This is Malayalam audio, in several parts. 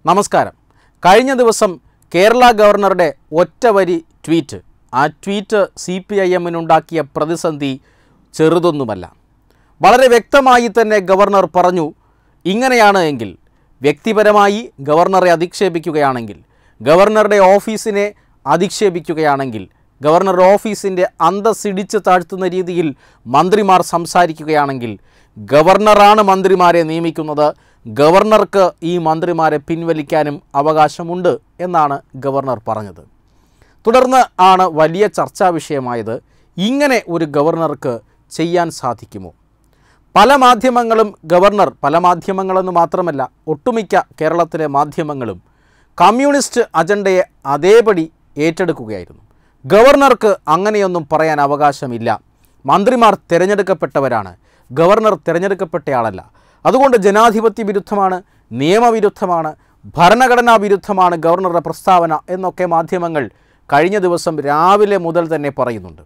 നമസ്കാരം കഴിഞ്ഞ ദിവസം കേരള ഗവർണറുടെ ഒറ്റ വരി ട്വീറ്റ് ആ ട്വീറ്റ് സി പി ഐ എമ്മിനുണ്ടാക്കിയ പ്രതിസന്ധി ചെറുതൊന്നുമല്ല വളരെ വ്യക്തമായി തന്നെ ഗവർണർ പറഞ്ഞു ഇങ്ങനെയാണ് എങ്കിൽ വ്യക്തിപരമായി ഗവർണറെ അധിക്ഷേപിക്കുകയാണെങ്കിൽ ഗവർണറുടെ ഓഫീസിനെ അധിക്ഷേപിക്കുകയാണെങ്കിൽ ഗവർണറുടെ ഓഫീസിൻ്റെ അന്തസ്സിടിച്ച് താഴ്ത്തുന്ന രീതിയിൽ മന്ത്രിമാർ സംസാരിക്കുകയാണെങ്കിൽ ഗവർണറാണ് മന്ത്രിമാരെ നിയമിക്കുന്നത് ഗവർണർക്ക് ഈ മന്ത്രിമാരെ പിൻവലിക്കാനും അവകാശമുണ്ട് എന്നാണ് ഗവർണർ പറഞ്ഞത് തുടർന്ന് ആണ് വലിയ ചർച്ചാ വിഷയമായത് ഇങ്ങനെ ഒരു ഗവർണർക്ക് ചെയ്യാൻ സാധിക്കുമോ പല മാധ്യമങ്ങളും ഗവർണർ പല മാധ്യമങ്ങളെന്ന് മാത്രമല്ല ഒട്ടുമിക്ക കേരളത്തിലെ മാധ്യമങ്ങളും കമ്മ്യൂണിസ്റ്റ് അജണ്ടയെ അതേപടി ഏറ്റെടുക്കുകയായിരുന്നു ഗവർണർക്ക് അങ്ങനെയൊന്നും പറയാൻ അവകാശമില്ല മന്ത്രിമാർ തിരഞ്ഞെടുക്കപ്പെട്ടവരാണ് ഗവർണർ തിരഞ്ഞെടുക്കപ്പെട്ടയാളല്ല അതുകൊണ്ട് ജനാധിപത്യ വിരുദ്ധമാണ് നിയമവിരുദ്ധമാണ് ഭരണഘടനാ വിരുദ്ധമാണ് ഗവർണറുടെ പ്രസ്താവന എന്നൊക്കെ മാധ്യമങ്ങൾ കഴിഞ്ഞ ദിവസം രാവിലെ മുതൽ തന്നെ പറയുന്നുണ്ട്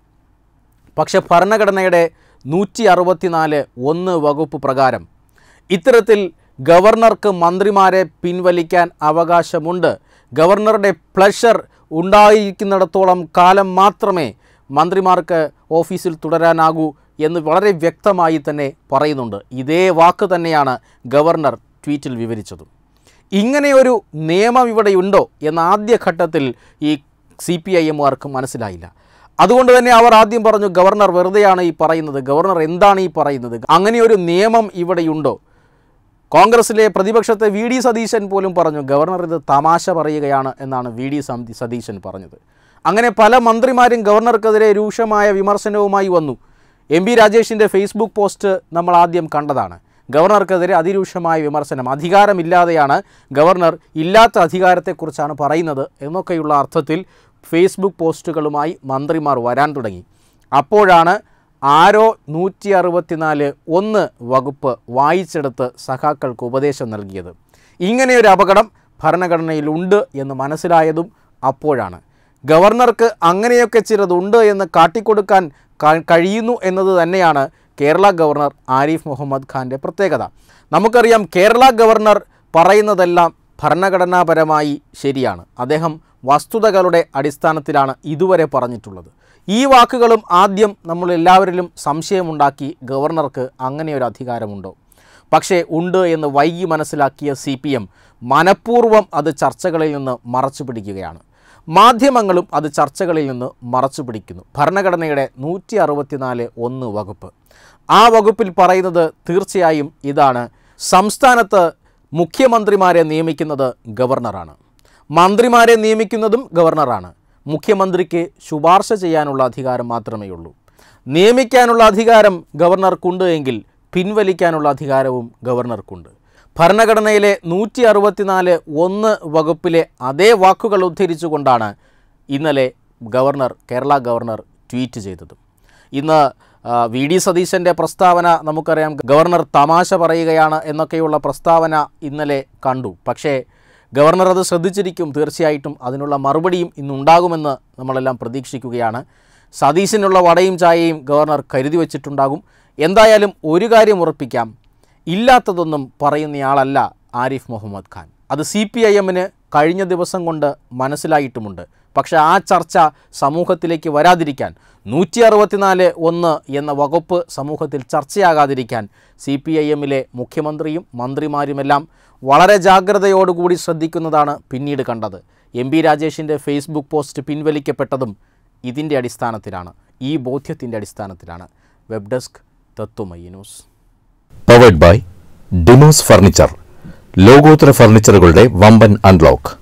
പക്ഷെ ഭരണഘടനയുടെ നൂറ്റി അറുപത്തിനാല് ഒന്ന് വകുപ്പ് പ്രകാരം ഇത്തരത്തിൽ ഗവർണർക്ക് മന്ത്രിമാരെ പിൻവലിക്കാൻ അവകാശമുണ്ട് ഗവർണറുടെ പ്ലഷർ ഉണ്ടായിരിക്കുന്നിടത്തോളം കാലം മാത്രമേ മന്ത്രിമാർക്ക് ഓഫീസിൽ തുടരാനാകൂ എന്ന് വളരെ വ്യക്തമായി തന്നെ പറയുന്നുണ്ട് ഇതേ വാക്ക് തന്നെയാണ് ഗവർണർ ട്വീറ്റിൽ വിവരിച്ചത് ഇങ്ങനെയൊരു നിയമം ഇവിടെയുണ്ടോ എന്ന ആദ്യഘട്ടത്തിൽ ഈ സി പി ഐ എമ്മുകാർക്ക് മനസ്സിലായില്ല അതുകൊണ്ട് തന്നെ അവർ ആദ്യം പറഞ്ഞു ഗവർണർ വെറുതെയാണ് ഈ പറയുന്നത് ഗവർണർ എന്താണ് ഈ പറയുന്നത് അങ്ങനെയൊരു നിയമം ഇവിടെയുണ്ടോ കോൺഗ്രസിലെ പ്രതിപക്ഷത്തെ വി ഡി സതീശൻ പോലും പറഞ്ഞു ഗവർണർ ഇത് തമാശ പറയുകയാണ് എന്നാണ് വി ഡി സന്ധി സതീശൻ പറഞ്ഞത് അങ്ങനെ പല മന്ത്രിമാരും ഗവർണർക്കെതിരെ രൂക്ഷമായ വിമർശനവുമായി വന്നു എം പി രാജേഷിൻ്റെ ഫേസ്ബുക്ക് പോസ്റ്റ് നമ്മൾ ആദ്യം കണ്ടതാണ് ഗവർണർക്കെതിരെ അതിരൂക്ഷമായ വിമർശനം അധികാരമില്ലാതെയാണ് ഗവർണർ ഇല്ലാത്ത അധികാരത്തെക്കുറിച്ചാണ് പറയുന്നത് എന്നൊക്കെയുള്ള അർത്ഥത്തിൽ ഫേസ്ബുക്ക് പോസ്റ്റുകളുമായി മന്ത്രിമാർ വരാൻ തുടങ്ങി അപ്പോഴാണ് ആരോ നൂറ്റി അറുപത്തിനാല് ഒന്ന് വകുപ്പ് വായിച്ചെടുത്ത് സഖാക്കൾക്ക് ഉപദേശം നൽകിയത് ഇങ്ങനെയൊരു അപകടം ഭരണഘടനയിലുണ്ട് എന്ന് മനസ്സിലായതും അപ്പോഴാണ് ഗവർണർക്ക് അങ്ങനെയൊക്കെ ചിലതുണ്ട് എന്ന് കാട്ടിക്കൊടുക്കാൻ ക- കഴിയുന്നു എന്നത് തന്നെയാണ് കേരള ഗവർണർ ആരിഫ് മുഹമ്മദ് ഖാൻ്റെ പ്രത്യേകത നമുക്കറിയാം കേരള ഗവർണർ പറയുന്നതെല്ലാം ഭരണഘടനാപരമായി ശരിയാണ് അദ്ദേഹം വസ്തുതകളുടെ അടിസ്ഥാനത്തിലാണ് ഇതുവരെ പറഞ്ഞിട്ടുള്ളത് ഈ വാക്കുകളും ആദ്യം നമ്മൾ എല്ലാവരിലും സംശയമുണ്ടാക്കി ഗവർണർക്ക് അങ്ങനെ ഒരു അധികാരമുണ്ടോ പക്ഷേ ഉണ്ട് എന്ന് വൈകി മനസ്സിലാക്കിയ സി പി എം മനഃപൂർവ്വം അത് ചർച്ചകളിൽ നിന്ന് മറച്ചു പിടിക്കുകയാണ് മാധ്യമങ്ങളും അത് ചർച്ചകളിൽ നിന്ന് മറച്ചു പിടിക്കുന്നു ഭരണഘടനയുടെ നൂറ്റി അറുപത്തിനാല് ഒന്ന് വകുപ്പ് ആ വകുപ്പിൽ പറയുന്നത് തീർച്ചയായും ഇതാണ് സംസ്ഥാനത്ത് മുഖ്യമന്ത്രിമാരെ നിയമിക്കുന്നത് ഗവർണറാണ് മന്ത്രിമാരെ നിയമിക്കുന്നതും ഗവർണറാണ് മുഖ്യമന്ത്രിക്ക് ശുപാർശ ചെയ്യാനുള്ള അധികാരം മാത്രമേ ഉള്ളൂ നിയമിക്കാനുള്ള അധികാരം ഗവർണർക്കുണ്ട് എങ്കിൽ പിൻവലിക്കാനുള്ള അധികാരവും ഗവർണർക്കുണ്ട് ഭരണഘടനയിലെ നൂറ്റി അറുപത്തിനാല് ഒന്ന് വകുപ്പിലെ അതേ വാക്കുകൾ ഉദ്ധരിച്ചുകൊണ്ടാണ് ഇന്നലെ ഗവർണർ കേരള ഗവർണർ ട്വീറ്റ് ചെയ്തത് ഇന്ന് ആ, വി ഡി സതീശൻ്റെ പ്രസ്താവന നമുക്കറിയാം ഗവർണർ തമാശ പറയുകയാണ് എന്നൊക്കെയുള്ള പ്രസ്താവന ഇന്നലെ കണ്ടു പക്ഷേ ഗവർണർ അത് ശ്രദ്ധിച്ചിരിക്കും തീർച്ചയായിട്ടും അതിനുള്ള മറുപടിയും ഇന്നുണ്ടാകുമെന്ന് നമ്മളെല്ലാം പ്രതീക്ഷിക്കുകയാണ് സതീശനുള്ള വടയും ചായയും ഗവർണർ കരുതി വച്ചിട്ടുണ്ടാകും എന്തായാലും ഒരു കാര്യം ഉറപ്പിക്കാം ഇല്ലാത്തതൊന്നും പറയുന്നയാളല്ല ആരിഫ് മുഹമ്മദ് ഖാൻ അത് സി പി ഐ എമ്മിന് കഴിഞ്ഞ ദിവസം കൊണ്ട് മനസ്സിലായിട്ടുമുണ്ട് പക്ഷേ ആ ചർച്ച സമൂഹത്തിലേക്ക് വരാതിരിക്കാൻ നൂറ്റി അറുപത്തിനാല് ഒന്ന് എന്ന വകുപ്പ് സമൂഹത്തിൽ ചർച്ചയാകാതിരിക്കാൻ സി പി ഐ എമ്മിലെ മുഖ്യമന്ത്രിയും മന്ത്രിമാരുമെല്ലാം വളരെ ജാഗ്രതയോടുകൂടി ശ്രദ്ധിക്കുന്നതാണ് പിന്നീട് കണ്ടത് എം പി രാജേഷിൻ്റെ ഫേസ്ബുക്ക് പോസ്റ്റ് പിൻവലിക്കപ്പെട്ടതും ഇതിൻ്റെ അടിസ്ഥാനത്തിലാണ് ഈ ബോധ്യത്തിൻ്റെ അടിസ്ഥാനത്തിലാണ് web desk Tattvamayi news powered by Demos furniture ലോകോത്തര ഫർണിച്ചറുകളുടെ വമ്പൻ അൺലോക്ക്